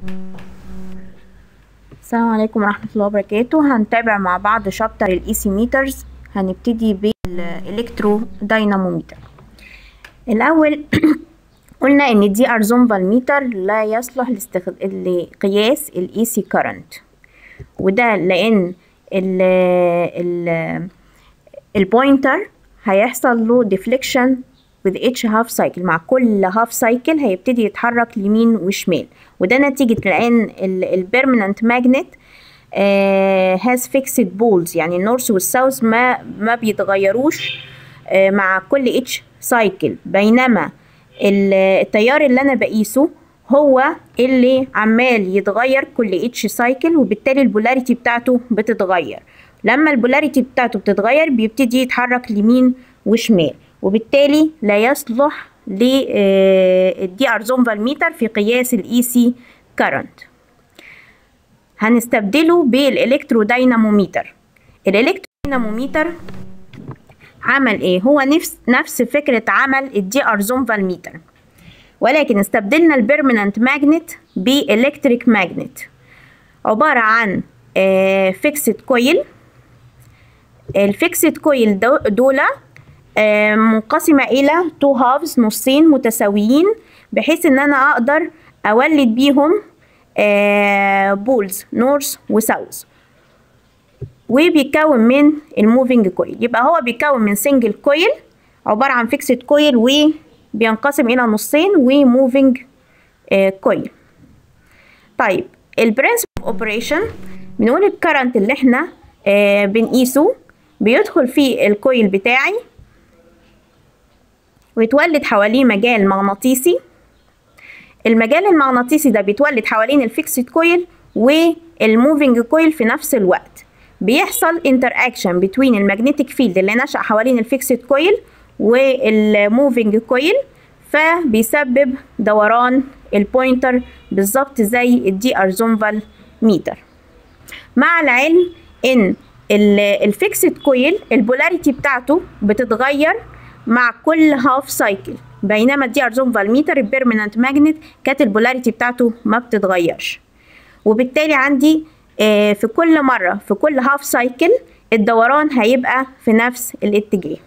السلام عليكم ورحمة الله وبركاته هنتابع مع بعض شابتر الاي سي ميترز هنبتدي بالالكترو دايناموميتر الاول قلنا ان دي ارزومفال ميتر لا يصلح لاستخد... لقياس الاي سي كارنت وده لان ال ال البوينتر هيحصل له ديفليكشن with each half cycle مع كل half cycle هيبتدي يتحرك يمين وشمال وده نتيجة لأن البيرمننت ماجنت has fixed poles يعني النورث والساوث ما ما بيتغيروش uh, مع كل each cycle بينما التيار اللي أنا بقيسه هو اللي عمال يتغير كل اتش سايكل وبالتالي البولاريتي بتاعته بتتغير لما البولاريتي بتاعته بتتغير بيبتدي يتحرك ليمين وشمال وبالتالي لا يصلح للدي ارزومفال ميتر في قياس الاي سي كارنت هنستبدله بالالكترودايناموميتر الالكترودايناموميتر عمل ايه هو نفس نفس فكره عمل الدي ارزومفال ميتر ولكن استبدلنا البيرمننت ماجنت بالكتريك ماجنت عباره عن فيكسد كويل الفيكسد كويل دول منقسمة إلى تو هافز نصين متساويين بحيث إن أنا أقدر أولد بيهم بولز نورث وساوث وبيتكون من الموفينج كويل يبقى هو بيتكون من سنجل كويل عبارة عن فيكسد كويل وبينقسم إلى نصين وموفينج كويل طيب البرنسبل اوبريشن بنقول الكرنت اللي احنا بنقيسه بيدخل فيه الكويل بتاعي ويتولد حواليه مجال مغناطيسي المجال المغناطيسي ده بيتولد حوالين الفيكسد كويل والموفينج كويل في نفس الوقت بيحصل انتر اكشن بين المagnetic فيلد اللي نشأ حوالين الفيكسد كويل والموفينج كويل فبيسبب دوران البوينتر بالظبط زي الدي ارزومفال ميتر مع العلم ان الفيكسد كويل البولاريتي بتاعته بتتغير مع كل هاف سايكل بينما الدي ارزومفال ميتر البيرمننت ماجنت كانت البولاريتي بتاعته ما بتتغيرش وبالتالي عندي في كل مرة في كل هاف سايكل الدوران هيبقى في نفس الاتجاه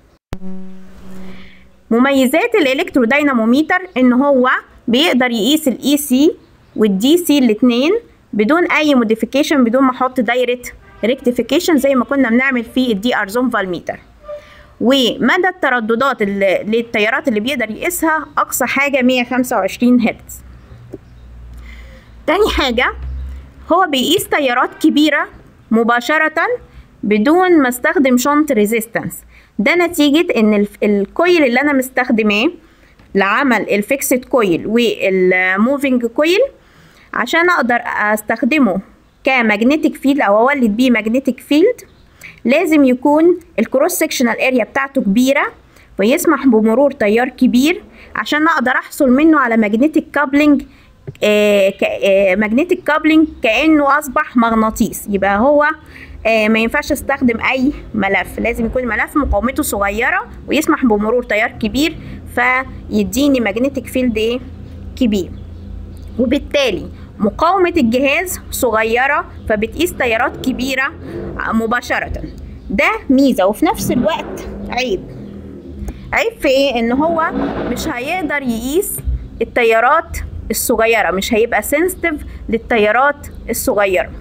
مميزات الالكترودايناموميتر ان هو بيقدر يقيس الاي سي والدي سي الاتنين بدون اي موديفيكيشن بدون ما احط دايره ريكتيفيكيشن زي ما كنا بنعمل في الدي ارزومفال ميتر ومدى الترددات اللي للتيارات اللي بيقدر يقيسها اقصى حاجه 125 هرتز تاني حاجه هو بيقيس تيارات كبيره مباشره بدون ما استخدم شنط ريزيستنس ده نتيجه ان الكويل اللي انا مستخدماه لعمل الفيكسد كويل والموفينج كويل عشان اقدر استخدمه كمagnetic فيلد او اولد بيه magnetic فيلد لازم يكون الكروس سكشنال اريا بتاعته كبيره ويسمح بمرور تيار كبير عشان اقدر احصل منه على ماجنتيك كابلنج ماجنتيك كابلنج كانه اصبح مغناطيس يبقى هو آه ما ينفعش استخدم اي ملف لازم يكون الملف مقاومته صغيره ويسمح بمرور تيار كبير فيديني ماجنتيك فيلد ايه كبير وبالتالي مقاومة الجهاز صغيرة فبتقيس تيارات كبيرة مباشرة ده ميزة وفي نفس الوقت عيب عيب في ايه ان هو مش هيقدر يقيس التيارات الصغيرة مش هيبقى سنسيتيف للتيارات الصغيرة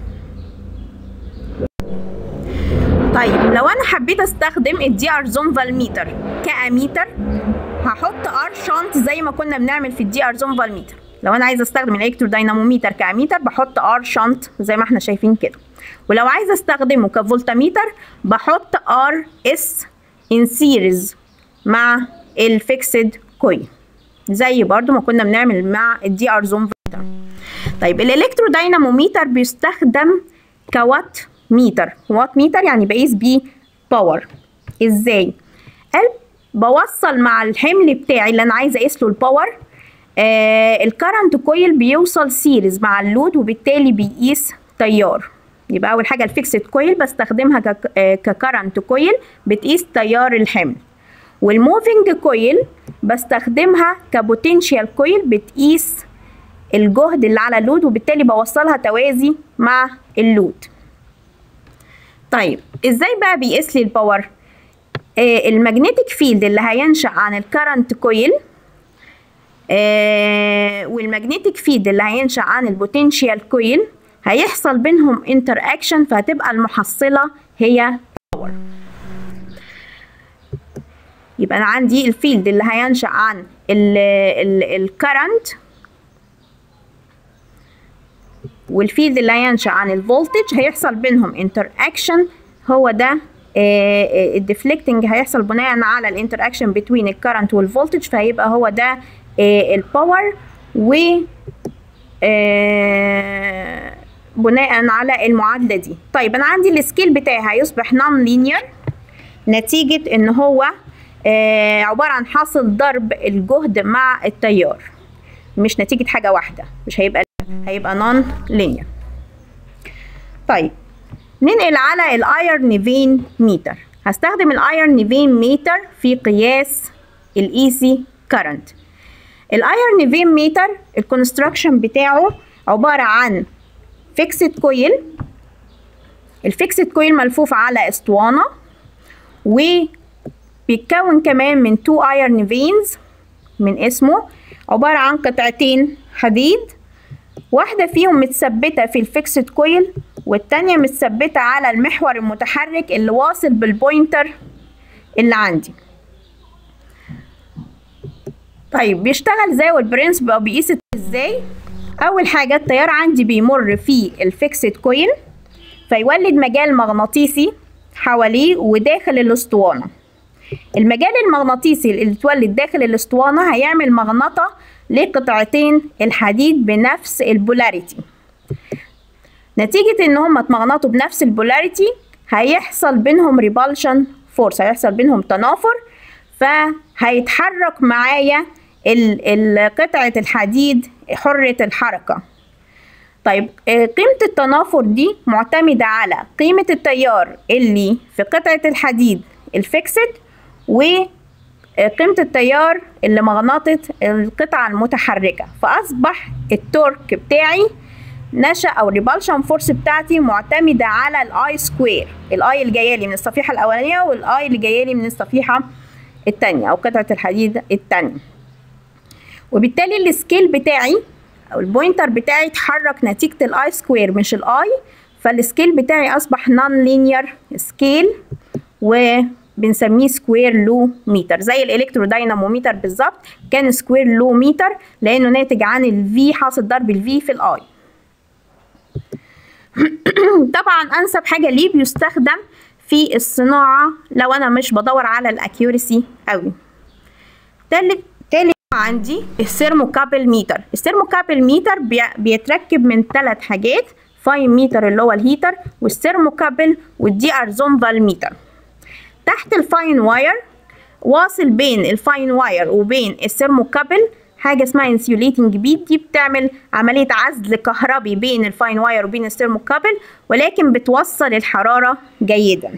طيب لو انا حبيت استخدم الدي ارزومفال ميتر كاميتر هحط ار شانت زي ما كنا بنعمل في الدي ارزومفال ميتر لو انا عايزه استخدم الالكترودايناموميتر كاميتر بحط ار شنط زي ما احنا شايفين كده ولو عايزه استخدمه كفولتميتر بحط ار اس ان سيريز مع الفيكسد كويل زي برضو ما كنا بنعمل مع الدي ار زوم طيب الالكترودايناموميتر بيستخدم كوات ميتر وات ميتر يعني بقيس بيه باور ازاي قال بوصل مع الحمل بتاعي اللي انا عايزه اقيس له الباور آه الكرنت كويل بيوصل سيريز مع اللود وبالتالي بيقيس تيار يبقى اول حاجه الفيكسد كويل بستخدمها ككرنت كويل بتقيس تيار الحمل والموفينج كويل بستخدمها كبوتنشال كويل بتقيس الجهد اللي على اللود وبالتالي بوصلها توازي مع اللود طيب ازاي بقى بيقيس لي الباور آه المagnetic فيلد اللي هينشأ عن الكرنت كويل آه والمagnetic فيلد اللي هينشأ عن البوتنشال كويل هيحصل بينهم انتر اكشن فهتبقى المحصلة هي باور يبقى انا عندي الفيلد اللي هينشأ عن الكرنت والفيلد اللي هينشأ عن الفولتج هيحصل بينهم انتر اكشن هو ده الديفليكتنج هيحصل بناء على الانتر اكشن بين الكرنت والفولتج فهيبقى هو ده الباور و بناء على المعادله دي طيب انا عندي السكيل بتاعي هيصبح نون لينير نتيجه ان هو عباره عن حاصل ضرب الجهد مع التيار مش نتيجه حاجه واحده مش هيبقى هيبقى نون لينير طيب ننقل على الايرن فين ميتر هستخدم الايرن فين ميتر في قياس الاي سي كارنت الايرن فين ميتر الكونستراكشن بتاعه عباره عن فيكسد كويل الفيكسد كويل ملفوف على اسطوانه وبيتكون كمان من تو ايرن فينز من اسمه عباره عن قطعتين حديد واحدة فيهم متثبتة في الفيكسد كويل والتانية متثبتة على المحور المتحرك اللي واصل بالبوينتر اللي عندي طيب بيشتغل ازاي والبرنسبل بيقيس ازاي اول حاجة التيار عندي بيمر في الفيكسد كويل فيولد مجال مغناطيسي حواليه وداخل الاسطوانة المجال المغناطيسي اللي اتولد داخل الاسطوانة هيعمل مغناطة لقطعتين الحديد بنفس البولاريتي نتيجة ان هم اتمغنطوا بنفس البولاريتي هيحصل بينهم ريبالشن فورس هيحصل بينهم تنافر فهيتحرك معايا قطعة الحديد حرة الحركة طيب قيمة التنافر دي معتمدة على قيمة التيار اللي في قطعة الحديد الفيكسد و قيمة التيار اللي مغناطة القطعة المتحركة فأصبح التورك بتاعي نشأ أو ريبالشن فورس بتاعتي معتمدة على الآي سكوير الآي اللي جاية لي من الصفيحة الأولانية والآي اللي جاية لي من الصفيحة التانية أو قطعة الحديد التانية وبالتالي السكيل بتاعي أو البوينتر بتاعي اتحرك نتيجة الآي سكوير مش الآي فالسكيل بتاعي أصبح نون لينير سكيل و بنسميه سكوير لو ميتر زي الالكترودايناموميتر بالظبط كان سكوير لو ميتر لانه ناتج عن الفي حاصل ضرب الفي في الاي طبعا انسب حاجه ليه بيستخدم في الصناعه لو انا مش بدور على الاكيورسي قوي تالت تالت عندي الثيرموكابل ميتر الثيرموكابل ميتر بيتركب من ثلاث حاجات فاين ميتر اللي هو الهيتر والثيرموكابل والدي ارزونفال ميتر تحت الفاين واير واصل بين الفاين واير وبين الثيرموكابل حاجه اسمها انسيوليتنج بيت دي بتعمل عمليه عزل كهربي بين الفاين واير وبين الثيرموكابل ولكن بتوصل الحراره جيدا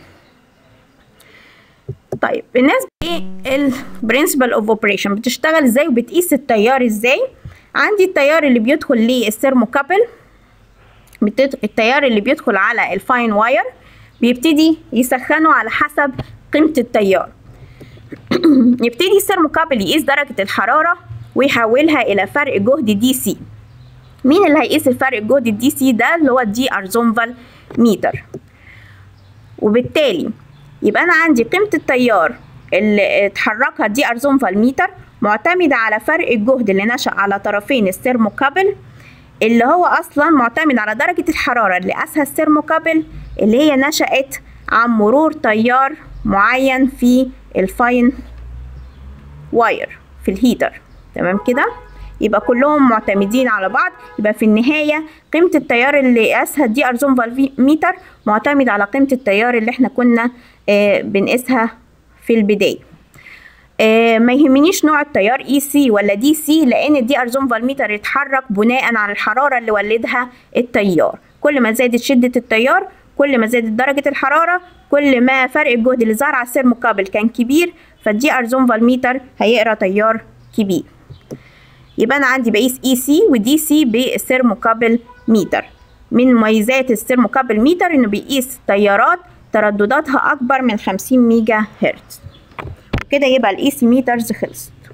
طيب بالنسبه للبرنسبل اوف اوبريشن بتشتغل ازاي وبتقيس التيار ازاي عندي التيار اللي بيدخل للثيرموكابل التيار اللي بيدخل على الفاين واير بيبتدي يسخنه على حسب قيمة التيار يبتدي الثيرموكابل يقيس درجة الحرارة ويحولها إلى فرق جهد دي سي مين اللي هيقيس الفرق جهد الدي سي ده اللي هو الدي أرزونفال ميتر وبالتالي يبقى أنا عندي قيمة التيار اللي اتحركها دي أرزونفال ميتر معتمدة على فرق الجهد اللي نشأ على طرفين الثيرموكابل اللي هو أصلا معتمد على درجة الحرارة اللي قاسها الثيرموكابل اللي هي نشأت عن مرور تيار معين في الفاين واير في الهيتر تمام كده يبقى كلهم معتمدين على بعض يبقى في النهاية قيمة التيار اللي قاسها دي أرزون ميتر معتمد على قيمة التيار اللي احنا كنا آه بنقيسها في البداية آه ما يهمنيش نوع التيار اي سي ولا دي سي لان الدي ارزون فالميتر يتحرك بناء على الحراره اللي ولدها التيار كل ما زادت شده التيار كل ما زادت درجه الحراره كل ما فرق الجهد اللي ظهر على الثيرموكابل كان كبير فالدي ارزون فالميتر هيقرا تيار كبير يبقى انا عندي بقيس اي سي ودي سي بالثيرموكابل ميتر من مميزات الثيرموكابل ميتر انه بيقيس تيارات تردداتها اكبر من 50 ميجا هرتز كده يبقى الاي سي ميترز خلصت